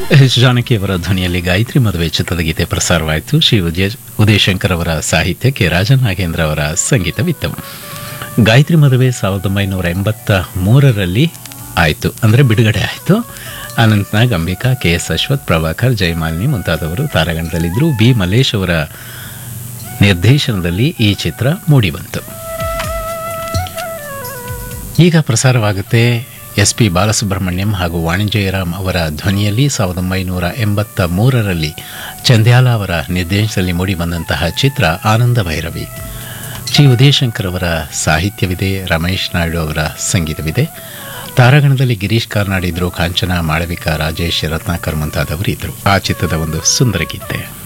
H ಜಾನಕಿಯವರ ಧ್ವನಿಯಲ್ಲಿ ಗಾಯತ್ರಿ ಮದುವೆ ಚಿತ್ರದ ಗೀತೆ ಪ್ರಸಾರವಾಯಿತು ಶ್ರೀ ಉದಯ ಉದಯಶಂಕರ್ ಅವರ ಸಾಹಿತ್ಯಕ್ಕೆ ರಾಜನಾಗೇಂದ್ರ ಅವರ ಸಂಗೀತವಿತ್ತು ಗಾಯತ್ರಿ ಮದುವೆ ಸಾವಿರದ ಒಂಬೈನೂರ ಎಂಬತ್ತ ಮೂರರಲ್ಲಿ ಆಯಿತು ಅಂದರೆ ಬಿಡುಗಡೆ ಆಯಿತು ಅನಂತನಾಗ್ ಅಂಬಿಕಾ ಕೆ ಎಸ್ ಅಶ್ವಥ್ ಪ್ರಭಾಕರ್ ಜಯಮಾಲಿನಿ ಮುಂತಾದವರು ತಾರಾಗಣದಲ್ಲಿದ್ದರು ಬಿ ಮಲ್ಲೇಶ್ ಅವರ ನಿರ್ದೇಶನದಲ್ಲಿ ಈ ಚಿತ್ರ ಮೂಡಿಬಂತು ಈಗ ಪ್ರಸಾರವಾಗುತ್ತೆ ಎಸ್ ಪಿ ಬಾಲಸುಬ್ರಹ್ಮಣ್ಯಂ ಹಾಗೂ ವಾಣಿಜ್ಯರಾಮ್ ಅವರ ಧ್ವನಿಯಲ್ಲಿ ಸಾವಿರದ ಒಂಬೈನೂರ ಎಂಬತ್ತ ಮೂರರಲ್ಲಿ ಚಂದ್ಯಾಲ ಅವರ ನಿರ್ದೇಶನದಲ್ಲಿ ಮೂಡಿಬಂದಂತಹ ಚಿತ್ರ ಆನಂದ ಭೈರವಿ ಶ್ರೀ ಉದಯಶಂಕರ್ ಅವರ ಸಾಹಿತ್ಯವಿದೆ ರಮೇಶ್ ನಾಯ್ಡು ಅವರ ಸಂಗೀತವಿದೆ ತಾರಾಗಣದಲ್ಲಿ ಗಿರೀಶ್ ಕಾರ್ನಾಡ್ ಇದ್ರು ಕಾಂಚನ ಮಾಳವಿಕಾ ರಾಜೇಶ್ ರತ್ನಾಕರ್ ಮುಂತಾದವರು ಇದ್ದರು ಆ ಚಿತ್ರದ ಒಂದು ಸುಂದರ ಗೀತೆ